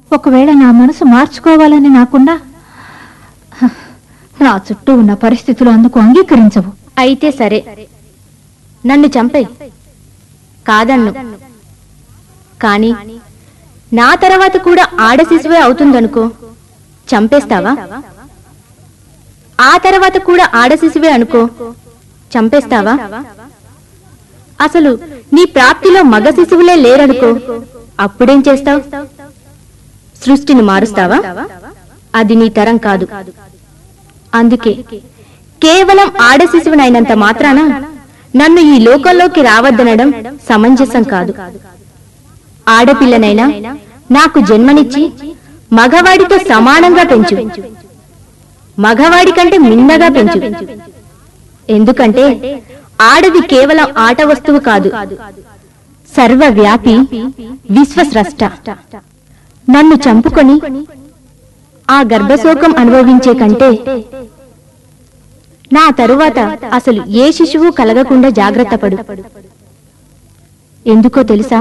ఒకవేళ నా మనసు మార్చుకోవాలని నాకుండా హ, నా చుట్టూ ఉన్న పరిస్థితులు అందుకు అంగీకరించవు అయితే సరే నన్ను చంపే కాదన్ను కాని నా తర్వాత కూడా ఆడ శిశువే అవుతుందనుకో చంపేస్తావా ఆ తర్వాత కూడా ఆడ శిశువే అనుకో చంపేస్తావా అసలు నీ ప్రాప్తిలో మగ శిశువులే లేరనుకో అప్పుడేం చేస్తావు సృష్టిని మారుస్తావా అది నీ తరం కాదు అందుకే కేవలం ఆడ శిశువునైనంత మాత్రాన నన్ను ఈ లోకంలోకి రావద్దనడం సమంజసం కాదు ఆడపిల్లనైనా నాకు జన్మనిచ్చి మగవాడితో సమానంగా పెంచు మగవాడి కంటే మిన్నగా పెంచు ఎందుకంటే ఆడది కేవలం ఆట వస్తువు కాదు సర్వవ్యాపి విశ్వస్రష్ట నన్ను చంపుకొని ఆ గర్భశోకం అనుభవించే కంటే నా తరువాత అసలు ఏ శిశువు కలగకుండా జాగ్రత్త పడు ఎందుకో తెలుసా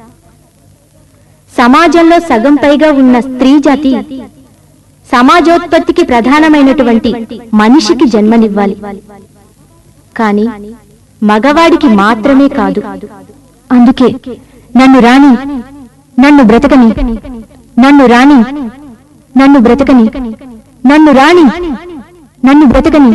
సమాజంలో సగం పైగా ఉన్న స్త్రీ జాతి సమాజోత్పత్తికి ప్రధానమైనటువంటి మనిషికి జన్మనివ్వాలి కాని మగవాడికి మాత్రమే కాదు అందుకే నన్ను రాణి నన్ను బ్రతకని నన్ను రాణి నన్ను బ్రతకని నన్ను రాణి నన్ను బ్రతకని